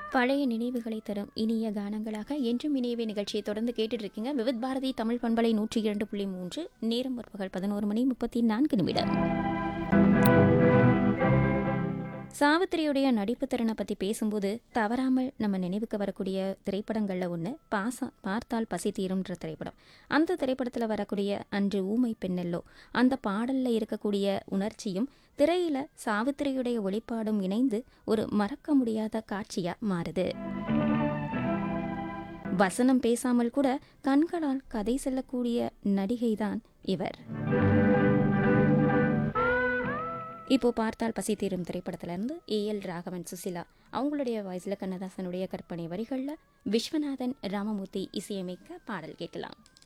பழைய நினைவுகளை தரும் இனிய கானங்களாக என்றும் இனியவே நிகழ்ச்சியை தொடர்ந்து கேட்டுட்டு இருக்கீங்க விவித் பாரதி தமிழ் பண்பலை நூற்றி இரண்டு புள்ளி மூன்று நேரம் முற்பகல் பதினோரு மணி முப்பத்தி நான்கு நிமிடம் சாவித்திரியுடைய நடிப்பு திறனை பற்றி பேசும்போது தவறாமல் நம்ம நினைவுக்கு வரக்கூடிய திரைப்படங்களில் ஒன்று பாசா பார்த்தால் பசி தீரும்ன்ற திரைப்படம் அந்த திரைப்படத்தில் வரக்கூடிய அன்று ஊமை பெண்ணெல்லோ அந்த பாடலில் இருக்கக்கூடிய உணர்ச்சியும் திரையில சாவித்திரியுடைய ஒளிப்பாடும் இணைந்து ஒரு மறக்க முடியாத காட்சியா மாறுது வசனம் பேசாமல் கூட கண்களால் கதை சொல்லக்கூடிய நடிகைதான் இவர் இப்போ பார்த்தால் பசி தீரும் திரைப்படத்திலிருந்து ஏ எல் ராகவன் சுசிலா அவங்களுடைய வாய்ஸில் கண்ணதாசனுடைய கற்பனை வரிகளில் விஸ்வநாதன் ராமமூர்த்தி இசையமைக்க பாடல் கேட்கலாம்